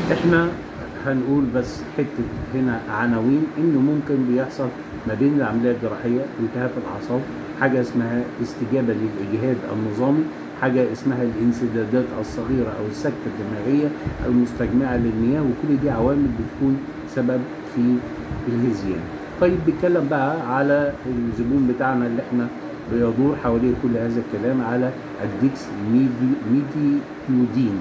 احنا هنقول بس حته هنا عناوين انه ممكن بيحصل ما بين العمليه الجراحيه التهاب الاعصاب حاجه اسمها استجابه للاجهاد النظامي حاجه اسمها الانسدادات الصغيره او السكته الدماغيه المستجمعه للمياه وكل دي عوامل بتكون سبب في الهزيان طيب بيتكلم بقى على الزبون بتاعنا اللي احنا بيدور حواليه كل هذا الكلام على الديكس ميدي ميديتيودين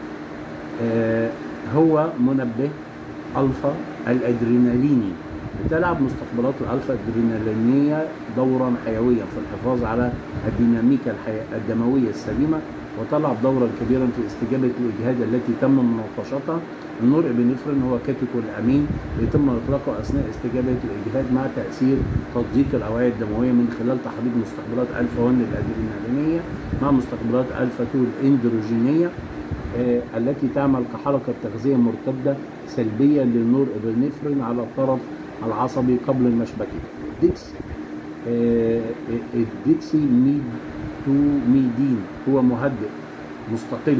آه هو منبه الفا الادريناليني بتلعب مستقبلات الالفا ادرينالينيه دورا حيويا في الحفاظ على الديناميكا الحي- الدمويه السليمه وتلعب دورا كبيرا في استجابه الاجهاد التي تم مناقشتها النور ابنفرين هو كاتيكول امين بيتم اطلاقه اثناء استجابه الاجهاد مع تاثير تضييق الاوعيه الدمويه من خلال تحريك مستقبلات الفا 1 الادرينالينيه مع مستقبلات الفا 2 الاندروجينيه آه، التي تعمل كحركة تغذية مرتدة سلبية للنور ابنفرين على الطرف العصبي قبل المشبكة ديكس آه، الديكسي ميدين هو مهدئ مستقل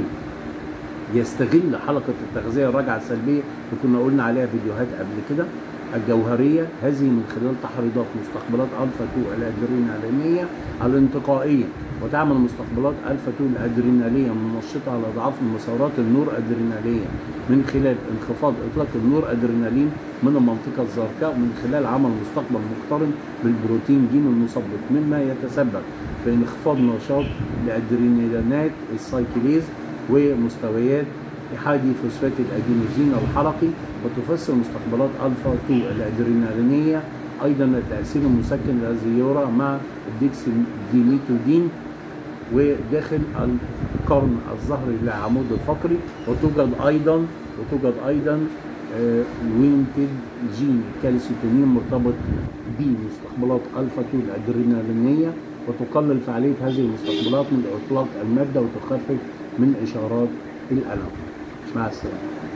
يستغل حلقة التغذية الراجعة السلبية اللي كنا قلنا عليها فيديوهات قبل كده الجوهرية هذه من خلال تحريضات مستقبلات ألفا 2 الأدرينالينية الانتقائية وتعمل مستقبلات ألفا 2 الأدرينالية منشطة على أضعاف المسارات النور أدرينالية من خلال انخفاض إطلاق النور أدرينالين من المنطقة الزرقاء من خلال عمل مستقبل مقترن بالبروتين جين المثبط مما يتسبب في انخفاض نشاط الأدرينالينات السايكليز ومستويات احادي فوسفات الادينوزين الحلقي وتفسر مستقبلات الفا 2 الادرينالينيه ايضا التاثير المسكن للزيوره مع الديكسيديميتودين وداخل القرن الظهري للعمود الفقري وتوجد ايضا وتوجد ايضا وينتد جين كالسيتونين مرتبط بمستقبلات الفا 2 الادرينالينيه وتقلل فعاليه هذه المستقبلات من اطلاق الماده وتخفف من اشارات الالم مع السلامه